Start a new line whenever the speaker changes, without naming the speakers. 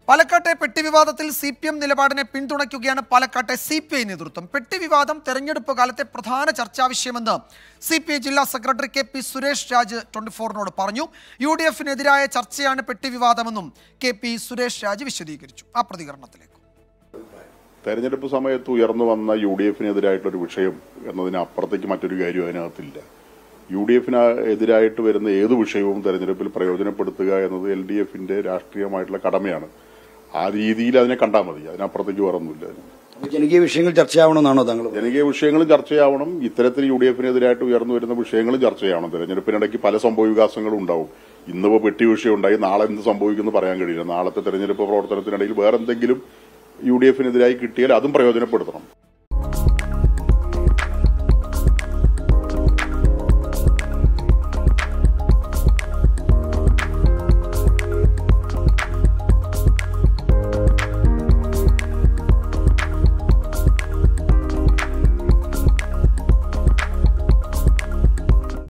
പാലക്കാട്ടെ പെട്ടി വിവാദത്തിൽ സി പി എം നിലപാടിനെ പിന്തുണയ്ക്കുകയാണ് പാലക്കാട്ടെ സി പി ഐ നേതൃത്വം പെട്ടി വിവാദം തെരഞ്ഞെടുപ്പ് കാലത്തെ പ്രധാന ചർച്ചാ വിഷയമെന്ന് സി പി ഐ ജില്ലാ സെക്രട്ടറി കെ പി സുരേഷ് രാജ് ട്വന്റി ഫോറിനോട് പറഞ്ഞു യു ഡി എഫിനെതിരായ ചർച്ചയാണ് പെട്ടി വിവാദമെന്നും കെ പി സുരേഷ് രാജ് വിശദീകരിച്ചു ആ പ്രതികരണത്തിലേക്ക്
തെരഞ്ഞെടുപ്പ് സമയത്ത് ഉയർന്നു വന്ന യു ഡി എഫിനെതിരായിട്ടൊരു വിഷയം എന്നതിനപ്പുറത്തേക്ക് മറ്റൊരു കാര്യം അതിനകത്തില്ല യു ഡി എഫിന് എതിരായിട്ട് വരുന്ന ഏത് വിഷയവും തെരഞ്ഞെടുപ്പിൽ പ്രയോജനപ്പെടുത്തുക എന്നത് എൽ ഡി എഫിന്റെ രാഷ്ട്രീയമായിട്ടുള്ള കടമയാണ് ആ രീതിയിൽ അതിനെ കണ്ടാൽ മതി അതിനപ്പുറത്തേക്ക് വേറൊന്നുമില്ല അതിന്
അപ്പൊ ജനകീയ വിഷയങ്ങൾ ചർച്ചയാവണമെന്നാണോ താങ്കൾ പറയുന്നത്?
ജനകീയ വിഷയങ്ങളും ചർച്ചയാവണം ഇത്തരത്തിൽ യു ഡി എഫിനെതിരായിട്ട് ഉയർന്നു വരുന്ന വിഷയങ്ങളും ചർച്ചയാവണം തെരഞ്ഞെടുപ്പിനിടയ്ക്ക് പല സംഭവ വികാസങ്ങളും ഉണ്ടാവും ഇന്നിപ്പോ പെട്ടി വിഷയം ഉണ്ടായി നാളെ എന്ത് സംഭവിക്കുമെന്ന് പറയാൻ കഴിയില്ല നാളത്തെ തെരഞ്ഞെടുപ്പ് പ്രവർത്തനത്തിനിടയിൽ വേറെ എന്തെങ്കിലും യു ഡി എഫിനെതിരായി കിട്ടിയാൽ അതും പ്രയോജനപ്പെടുത്തണം